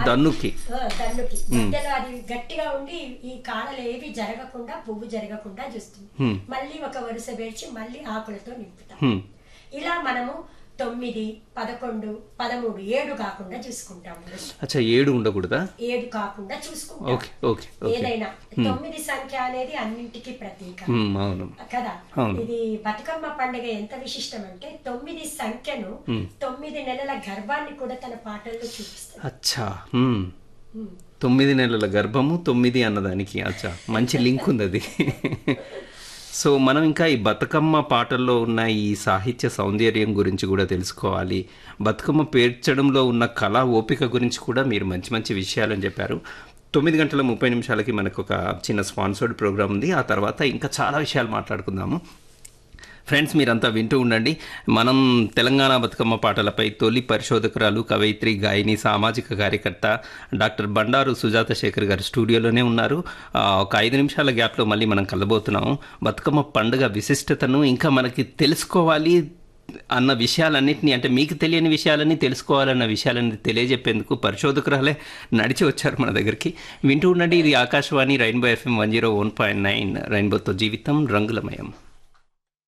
దన్నుకి ఆ, దన్నుకి మధ్యలో అది గట్టిగా ఉండి ఈ కాడలు ఏవి జరగకుండా పువ్వు జరగకుండా చూస్తుంది హ్మ్. మళ్ళీ ఒక వరుస పేర్చి మళ్ళీ ఆకులతో నింపుతాం హ్మ్. ఇలా మనము తొమ్మిది పదకొండు పదమూడు ఏడు కాకుండా చూసుకుంటాము అచ్చా ఏడు ఉండకూడదా ఏడు కాకుండా చూసుకుంటాం ఓకే ఓకే ఓకే ఏదైనా తొమ్మిది సంఖ్య అనేది అన్నింటికి ప్రతీక హ్మ్, అవును కదా అవును. ఇది బతుకమ్మ పండుగ ఎంత విశిష్టం అంటే తొమ్మిది సంఖ్యను తొమ్మిది నెలల గర్భాన్ని కూడా తన పాటల్లో చూపిస్తుంది అచ్చా హ్మ్. ఉమ్. తొమ్మిది నెలల గర్భము తొమ్మిది అన్నదానికి అచ్చా మంచి లింక్ ఉంది అది సో మనం ఇంకా ఈ బతుకమ్మ పాటల్లో ఉన్న ఈ సాహిత్య సౌందర్యం గురించి కూడా తెలుసుకోవాలి బతుకమ్మ పేర్చడంలో ఉన్న కళా ఓపిక గురించి కూడా మీరు మంచి మంచి విషయాలని చెప్పారు తొమ్మిది గంటల ముప్పై నిమిషాలకి మనకు ఒక చిన్న స్పాన్సర్డ్ ప్రోగ్రామ్ ఉంది ఆ తర్వాత ఇంకా చాలా విషయాలు మాట్లాడుకుందాము ఫ్రెండ్స్ మీరంతా వింటూ ఉండండి మనం తెలంగాణ బతుకమ్మ పాటలపై తొలి పరిశోధకురాలు కవయిత్రి గాయని సామాజిక కార్యకర్త డాక్టర్ బండారు సుజాత శేఖర్ గారు స్టూడియోలోనే ఉన్నారు ఆ, ఒక ఐదు నిమిషాల గ్యాప్లో మళ్ళీ మనం కలబోతున్నాము బతుకమ్మ పండుగ విశిష్టతను ఇంకా మనకి తెలుసుకోవాలి అన్న విషయాలన్నింటినీ అంటే మీకు తెలియని విషయాలన్నీ తెలుసుకోవాలన్న విషయాలన్నీ తెలియజెప్పేందుకు పరిశోధకురాలే నడిచి వచ్చారు మన దగ్గరికి వింటూ ఉండండి ఇది Akashvani rainbow FM one zero one point nine రైన్బోతో జీవితం రంగులమయం